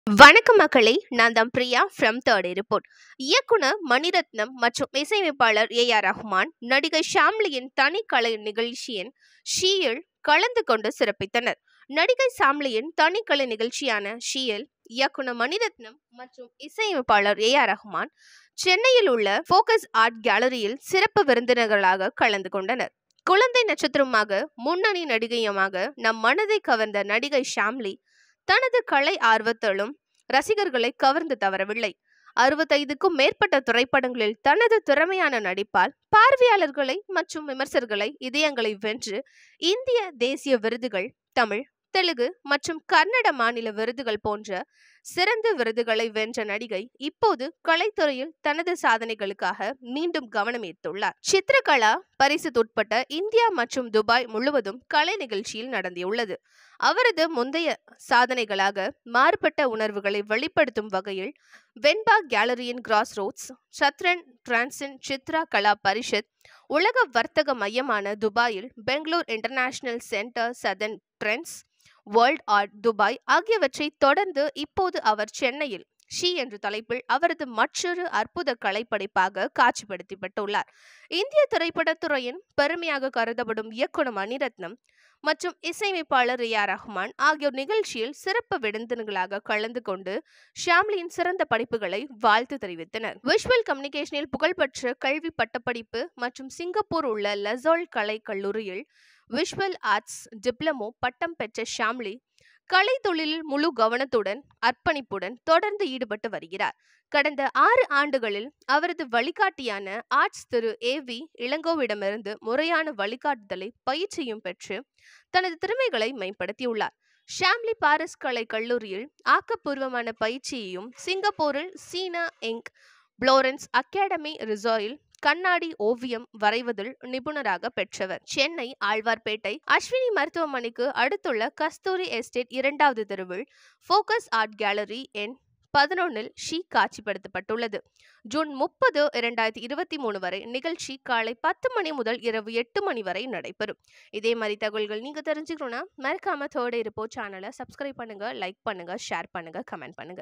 வணக்கம் மக்களே நான் தான் பிரியா ஃப்ரம் தேர்ட் ரிப்போர்ட் இயக்குனர் மணிரத்னம் மற்றும் இசையமைப்பாளர் ஏ ஆர் ரஹ்மான் நடிகை ஷாம்லியின் தனி கலை நிகழ்ச்சியின் ஷீயில் கலந்து கொண்டு சிறப்பித்தனர் நடிகை சாம்லியின் தனி கலை நிகழ்ச்சியான ஷீயில் இயக்குனர் மணிரத்னம் மற்றும் இசையமைப்பாளர் ஏ ஆர் ரஹ்மான் சென்னையில் உள்ள ஃபோக்கஸ் ஆர்ட் கேலரியில் சிறப்பு விருந்தினர்களாக கலந்து கொண்டனர் குழந்தை நட்சத்திரமாக முன்னணி நடிகையுமாக நம் மனதை கவர்ந்த நடிகை ஷாம்லி தனது கலை ஆர்வத்தாலும் ரசிகர்களை கவர்ந்து தவறவில்லை அறுபத்தைந்துக்கும் மேற்பட்ட திரைப்படங்களில் தனது திறமையான நடிப்பால் பார்வையாளர்களை மற்றும் விமர்சகர்களை இதயங்களை வென்று இந்திய தேசிய விருதுகள் தமிழ் தெலுங்கு மற்றும் கன்னட மாநில விருதுகள் போன்ற சிறந்த விருதுகளை வென்ற நடிகை இப்போது கலைத்துறையில் தனது சாதனைகளுக்காக மீண்டும் கவனம் ஈர்த்துள்ளார் சித்திரகலா பரிசுத்துட்பட்ட இந்தியா மற்றும் துபாய் முழுவதும் கலை நிகழ்ச்சியில் நடந்துள்ளது அவரது முந்தைய சாதனைகளாக மாறுபட்ட உணர்வுகளை வெளிப்படுத்தும் வகையில் வெண்பா கேலரியின் கிராஸ் ரோட்ஸ் சத்ரன் டிரான்சின் சித்ரா கலா பரிஷத் உலக வர்த்தக மையமான துபாயில் Bangalore international centre southern trends world art Dubai ஆகியவற்றை தொடர்ந்து இப்போது அவர் சென்னையில் ஷி என்ற தலைப்பில் அவரது மற்றொரு அற்புத கலைப்படைப்பாக காட்சிப்படுத்தப்பட்டுள்ளார் இந்திய திரைப்படத்துறையின் பெருமையாக கருதப்படும் இயக்குனர் மணிரத்னம் மற்றும் இசையமைப்பாளர் ஏ ஆர் ரஹ்மான் ஆகியோர் நிகழ்ச்சியில் சிறப்பு விருந்தினர்களாக கலந்து கொண்டு ஷாம்லியின் சிறந்த படைப்புகளை வாழ்த்து தெரிவித்தனர் விஷுவல் கம்யூனிகேஷனில் புகழ்பெற்ற கல்வி பட்டப்படிப்பு மற்றும் சிங்கப்பூர் உள்ள லசோல் கலை கல்லூரியில் விஷுவல் ஆர்ட்ஸ் டிப்ளமோ பட்டம் பெற்ற ஷாம்லி கலை தொழிலில் முழு கவனத்துடன் அர்ப்பணிப்புடன் தொடர்ந்து ஈடுபட்டு வருகிறார் கடந்த ஆறு ஆண்டுகளில் அவரது வழிகாட்டியான ஆர்ட்ஸ் திரு ஏ வி இளங்கோவிடமிருந்து முறையான வழிகாட்டுதலை பயிற்சியும் பெற்று தனது திறமைகளை மேம்படுத்தியுள்ளார் ஷாம்லி பாரிஸ் கலை கல்லூரியில் ஆக்கப்பூர்வமான பயிற்சியையும் சிங்கப்பூரில் சீனா இங்க் புளோரன்ஸ் அகாடமி ரிசாயில் கண்ணாடி ஓவியம் வரைவதில் நிபுணராக பெற்றவர் சென்னை ஆழ்வார்பேட்டை அஸ்வினி மருத்துவமனைக்கு அடுத்துள்ள கஸ்தூரி எஸ்டேட் இரண்டாவது தெருவில் ஃபோக்கஸ் ஆர்ட் கேலரி எண் பதினொன்னில் ஷீ காட்சிப்படுத்தப்பட்டுள்ளது ஜூன் முப்பது இரண்டாயிரத்தி இருபத்தி மூணு வரை நிகழ்ச்சி காலை பத்து மணி முதல் இரவு எட்டு மணி வரை நடைபெறும் இதே மாதிரி தகவல்கள் நீங்க தெரிஞ்சுக்கணும்னா மறக்காம தேர்ட் இருப்போ சேனலை சப்ஸ்கிரைப் பண்ணுங்க லைக் பண்ணுங்க ஷேர் பண்ணுங்க கமெண்ட் பண்ணுங்க